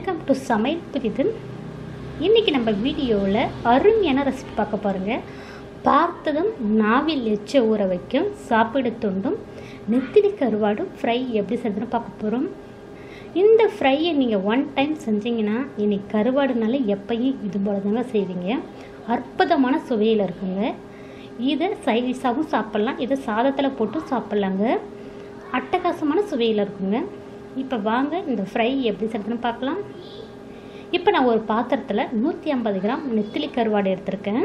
welcome to சமையல் புதிது இன்றைக்கி நம்ம வீடியோவில் அருமையான ரெசிபி பார்க்க பாருங்க பார்த்ததும் நாவில் எச்ச ஊற வைக்கும் சாப்பிட துண்டும் நெத்திலி கருவாடும் ஃப்ரை எப்படி செய்யறதுன்னு பார்க்க போகிறோம் இந்த ஃப்ரையை நீங்கள் ஒன் டைம் செஞ்சீங்கன்னா இன்னைக்கு கருவாடுனால எப்பயும் இது போல தாங்க செய்வீங்க அற்புதமான சுவையில் இருக்குங்க இதை சைடிஷாகவும் சாப்பிட்லாம் இதை சாதத்தில் போட்டு சாப்பிட்லாங்க அட்டகாசமான சுவையில் இருக்குங்க இப்போ வாங்க இந்த ஃப்ரை எப்படி செய்யறதுன்னு பார்க்கலாம் இப்போ நான் ஒரு பாத்திரத்தில் நூற்றி ஐம்பது கிராம் நெத்திலி கருவாடு எடுத்திருக்கேன்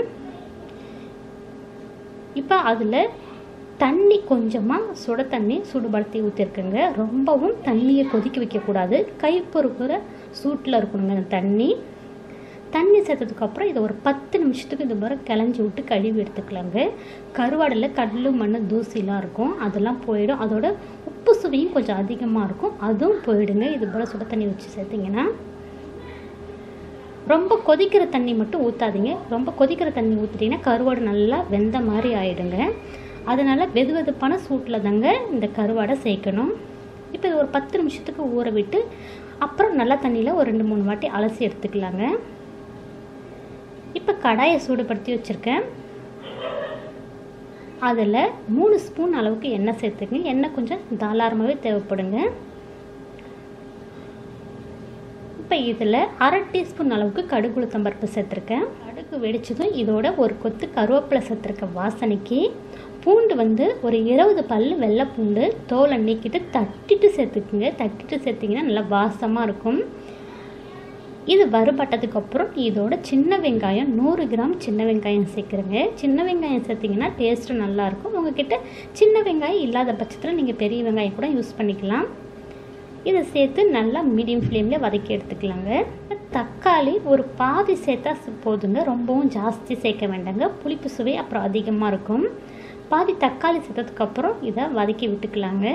இப்போ அதில் தண்ணி கொஞ்சமாக சுட தண்ணி சுடுபடுத்தி ஊற்றிருக்குங்க ரொம்பவும் தண்ணியை கொதிக்க வைக்கக்கூடாது கை பொறுக்கிற சூட்டில் இருக்கணுங்க அந்த தண்ணி தண்ணி சேர்த்ததுக்கப்புறம் இதை ஒரு பத்து நிமிஷத்துக்கு இது மாதிரி கிளஞ்சி விட்டு கழுவி எடுத்துக்கலாங்க கருவாடில் கல் மண் தூசிலாம் இருக்கும் அதெல்லாம் போயிடும் அதோட உப்பு சுவையும் கொஞ்சம் அதிகமாக இருக்கும் அதுவும் போயிடுங்க இது போல் சுட தண்ணி வச்சு சேர்த்திங்கன்னா ரொம்ப கொதிக்கிற தண்ணி மட்டும் ஊற்றாதீங்க ரொம்ப கொதிக்கிற தண்ணி ஊற்றிட்டீங்கன்னா கருவாடு நல்லா வெந்த மாதிரி ஆயிடுங்க அதனால் வெது வெதுப்பான சூட்டில் தாங்க இந்த கருவாடை சேர்க்கணும் இப்போ இது ஒரு பத்து நிமிஷத்துக்கு ஊற விட்டு அப்புறம் நல்ல தண்ணியில் ஒரு ரெண்டு மூணு வாட்டி அலசி எடுத்துக்கலாங்க இப்போ கடாயை சூடுபடுத்தி வச்சுருக்கேன் அதில் மூணு ஸ்பூன் அளவுக்கு எண்ணெய் சேர்த்துக்கங்க எண்ணெய் கொஞ்சம் தாராளமாகவே தேவைப்படுங்க இப்போ இதில் அரை டீஸ்பூன் அளவுக்கு கடுகு உளுத்தம்பருப்பு சேர்த்துருக்கேன் கடுகு வெடிச்சதும் இதோட ஒரு கொத்து கருவேப்பிலை சேர்த்துருக்கேன் வாசனைக்கு பூண்டு வந்து ஒரு இருபது பல் வெள்ளை பூண்டு தோலை நீக்கிட்டு தட்டிட்டு சேர்த்துக்குங்க தட்டிட்டு சேர்த்திங்கன்னா நல்லா வாசமாக இருக்கும் இது வறுபட்டதுக்கு அப்புறம் இதோட சின்ன வெங்காயம் நூறு கிராம் சின்ன வெங்காயம் சேர்க்குறேங்க சின்ன வெங்காயம் சேர்த்திங்கன்னா டேஸ்ட்டு நல்லாயிருக்கும் உங்ககிட்ட சின்ன வெங்காயம் இல்லாத பட்சத்தில் நீங்கள் பெரிய வெங்காயம் கூட யூஸ் பண்ணிக்கலாம் இதை சேர்த்து நல்லா மீடியம் ஃப்ளேமில் வதக்கி எடுத்துக்கலாங்க தக்காளி ஒரு பாதி சேர்த்தா போதுங்க ரொம்பவும் ஜாஸ்தி சேர்க்க வேண்டாங்க புளிப்பு சுவை அப்புறம் அதிகமாக இருக்கும் பாதி தக்காளி சேர்த்ததுக்கப்புறம் இதை வதக்கி விட்டுக்கலாங்க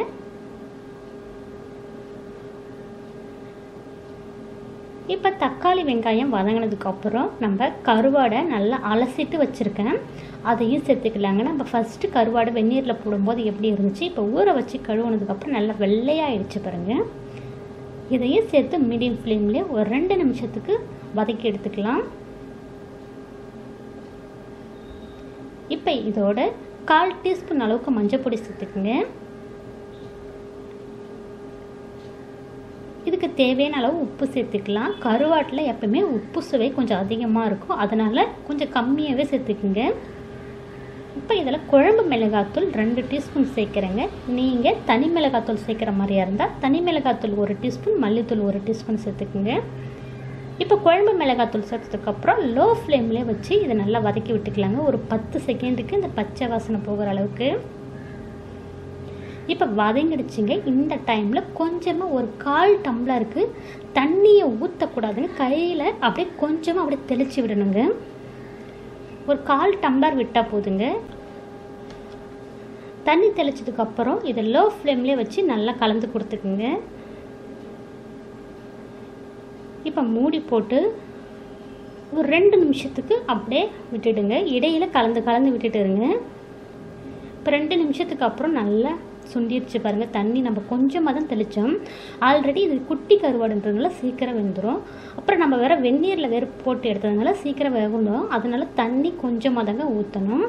இப்போ தக்காளி வெங்காயம் வதங்கினதுக்கப்புறம் நம்ம கருவாடை நல்லா அலசிட்டு வச்சுருக்கேன் அதையும் சேர்த்துக்கலாங்க நம்ம ஃபஸ்ட்டு கருவாடு வெந்நீரில் போடும்போது எப்படி இருந்துச்சு இப்போ ஊற வச்சு கழுவுனதுக்கப்புறம் நல்லா வெள்ளையாகிடுச்சு பாருங்கள் இதையும் சேர்த்து மீடியம் ஃப்ளேம்லேயே ஒரு ரெண்டு நிமிஷத்துக்கு வதக்கி எடுத்துக்கலாம் இப்போ இதோட கால் டீஸ்பூன் அளவுக்கு மஞ்சள் பொடி சேர்த்துக்குங்க இதுக்கு தேவையான அளவு உப்பு சேர்த்துக்கலாம் கருவாட்டில் எப்பவுமே உப்பு சுவை கொஞ்சம் அதிகமாக இருக்கும் அதனால் கொஞ்சம் கம்மியாகவே சேர்த்துக்குங்க இப்போ இதில் குழம்பு மிளகாத்தூள் ரெண்டு டீஸ்பூன் சேர்க்குறேங்க நீங்கள் தனி மிளகாத்தூள் சேர்க்குற மாதிரியா இருந்தால் தனி மிளகாத்தூள் ஒரு டீஸ்பூன் மல்லித்தூள் ஒரு டீஸ்பூன் சேர்த்துக்குங்க இப்போ குழம்பு மிளகாத்தூள் சேர்த்ததுக்கப்புறம் லோ ஃப்ளேம்லேயே வச்சு இதை நல்லா வதக்கி விட்டுக்கலாங்க ஒரு பத்து செகண்டுக்கு இந்த பச்சை வாசனை போகிற அளவுக்கு இப்போ வதங்கிடுச்சிங்க இந்த டைமில் கொஞ்சமாக ஒரு கால் டம்ளருக்கு தண்ணியை ஊற்றக்கூடாதுங்க கையில் அப்படியே கொஞ்சமாக அப்படியே தெளித்து விடணுங்க ஒரு கால் டம்ளர் விட்டால் போதுங்க தண்ணி தெளிச்சதுக்கப்புறம் இதை லோ ஃப்ளேம்லேயே வச்சு நல்லா கலந்து கொடுத்துக்குங்க இப்போ மூடி போட்டு ஒரு ரெண்டு நிமிஷத்துக்கு அப்படியே விட்டுடுங்க இடையில கலந்து கலந்து விட்டுட்டு இருங்க இப்போ ரெண்டு நிமிஷத்துக்கு அப்புறம் நல்லா சுண்டிருச்சு பாருங்கள் தண்ணி நம்ம கொஞ்சமாக தான் தெளித்தோம் ஆல்ரெடி இது குட்டி கருவாடுன்றதுனால சீக்கிரம் வெந்துடும் அப்புறம் நம்ம வேறு வெந்நீரில் வேறு போட்டு எடுத்ததுனால சீக்கிரம் வேகணும் அதனால தண்ணி கொஞ்சமாக தாங்க ஊற்றணும்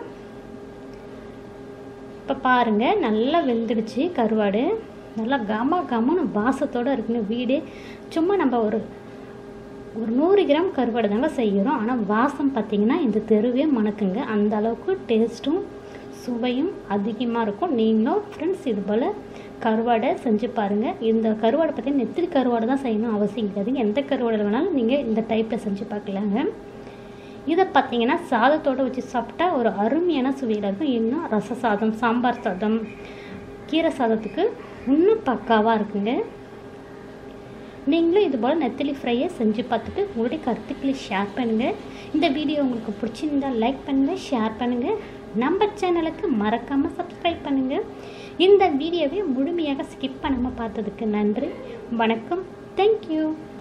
இப்போ பாருங்கள் நல்லா வெந்துடுச்சு கருவாடு நல்லா கம கமனு வாசத்தோடு இருக்குங்க வீடு சும்மா நம்ம ஒரு ஒரு நூறு கிராம் கருவாடு தாங்க செய்கிறோம் ஆனால் வாசம் பார்த்திங்கன்னா இந்த தெருவே மணக்குங்க அந்த அளவுக்கு டேஸ்ட்டும் சுவையும் அதிகமாக இருக்கும் நீங்களும் ஃப்ரெண்ட்ஸ் இது போல் கருவாடை செஞ்சு பாருங்கள் இந்த கருவாடை பற்றி நெத்திரி கருவாடை தான் செய்யணும் அவசியம் கிடையாது எந்த கருவாடை வேணாலும் நீங்கள் இந்த டைப்பில் செஞ்சு பார்க்கலாங்க இதை பார்த்தீங்கன்னா சாதத்தோடு வச்சு சாப்பிட்டா ஒரு அருமையான சுவையில் இருக்கும் இன்னும் ரச சாதம் சாம்பார் சாதம் கீரை சாதத்துக்கு இன்னும் பக்காவாக இருக்குங்க நீங்களும் இது போல் நெத்திலி ஃப்ரையை செஞ்சு பார்த்துட்டு உங்களுடைய கருத்துக்களை ஷேர் பண்ணுங்கள் இந்த வீடியோ உங்களுக்கு பிடிச்சிருந்தால் லைக் பண்ணுங்கள் ஷேர் பண்ணுங்கள் நம்ம சேனலுக்கு மறக்காமல் சப்ஸ்கிரைப் பண்ணுங்கள் இந்த வீடியோவை முழுமையாக ஸ்கிப் பண்ணாமல் பார்த்ததுக்கு நன்றி வணக்கம் தேங்க்யூ